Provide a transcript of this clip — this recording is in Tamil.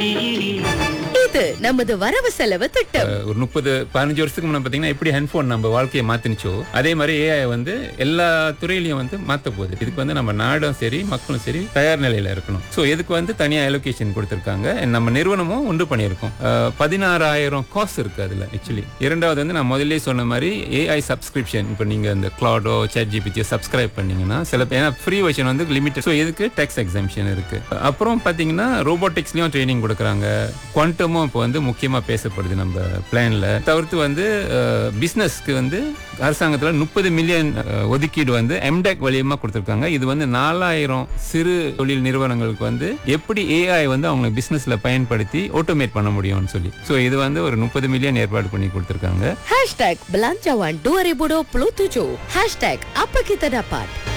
இது நமது வரவு செலவு திட்டம் அஹ், ஒரு முப்பது பதினஞ்சு வருஷத்துக்கு முன்னாடி பார்த்தீங்கன்னா எப்படி ஹெட்ஃபோன் நம்ம வாழ்க்கையை மாத்தினுச்சோ அதே மாதிரி ஏஐ வந்து எல்லா துறையிலையும் வந்து மாத்த போகுது இதுக்கு வந்து நம்ம நாடும் சரி மக்களும் சரி தயார் நிலையில இருக்கணும் ஸோ இதுக்கு வந்து தனியாக அலோகேஷன் கொடுத்துருக்காங்க நம்ம நிறுவனமும் உண்டு பண்ணியிருக்கோம் அஹ், பதினாறாயிரம் காசு இருக்கு அதுல ஆக்சுவலி இரண்டாவது வந்து நான் முதல்ல சொன்ன மாதிரி ஏஐ சப்ஸ்கிரிப்ஷன் இப்போ நீங்க இந்த கிளாடோ சேட் ஜிபிடியை சப்ஸ்கிரைப் பண்ணீங்கன்னா சில பேர் ஏன்னா ஃப்ரீ வெர்ஷன் வந்து லிமிட்டட் ஸோ இதுக்கு டேக்ஸ் எக்ஸாம்ஷன் இருக்கு அப்புறம் பார்த்தீங்கன்னா ரோபோட்டிக்ஸ்லயும் ட்ரைனிங் கொடுக்குறாங்க குவாண்டமும் இப்போ வந்து முக்கியமாக பேசப்படுது நம்ம பிளான்ல தவிர்த்து வந்து பிஸ்னஸ்க்கு வந்து அரசாங்கத்தில் முப்பது மில்லியன் ஒதுக்கீடு வந்து எம்டெக் வழியமா கொடுத்துருக்காங்க இது வந்து நாலாயிரம் சிறு தொழில் நிறுவனங்களுக்கு வந்து எப்படி ஏஐ வந்து அவங்க பிசினஸ்ல பயன்படுத்தி ஆட்டோமேட் பண்ண முடியும்னு சொல்லி ஸோ இது வந்து ஒரு முப்பது மில்லியன் ஏற்பாடு பண்ணி கொடுத்துருக்காங்க Hashtag Belanjawan 2027 Hashtag Apa Kita Dapat